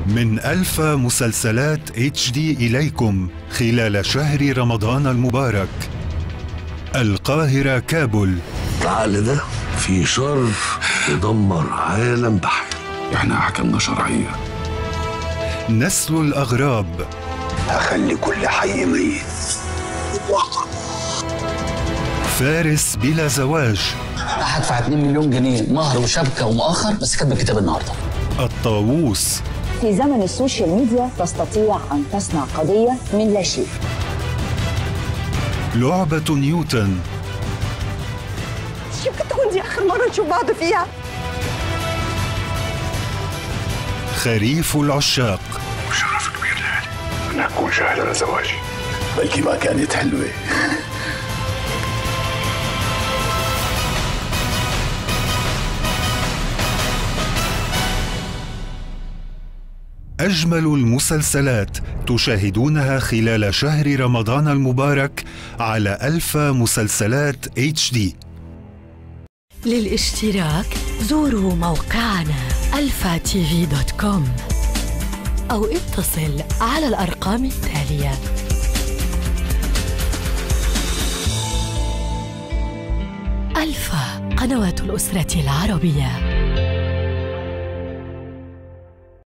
من ألفا مسلسلات اتش دي إليكم خلال شهر رمضان المبارك القاهرة كابل العقل ده في شر يدمر عالم بحر احنا احكامنا شرعيه نسل الأغراب هخلي كل حي ميت فارس بلا زواج هدفع 2 مليون جنيه مهر وشبكه ومؤخر بس كاتب الكتاب النهارده الطاووس في زمن السوشيال ميديا تستطيع أن تصنع قضية من لا شيء لعبة نيوتن يمكن تكون دي آخر مرة نشوف بعض فيها خريف العشاق شرف كبير لي ان اكون شاهد على زواجي بلكي ما كانت حلوه أجمل المسلسلات تشاهدونها خلال شهر رمضان المبارك على ألفا مسلسلات اتش دي للاشتراك زوروا موقعنا الفا تي في دوت كوم أو اتصل على الأرقام التالية ألفا قنوات الأسرة العربية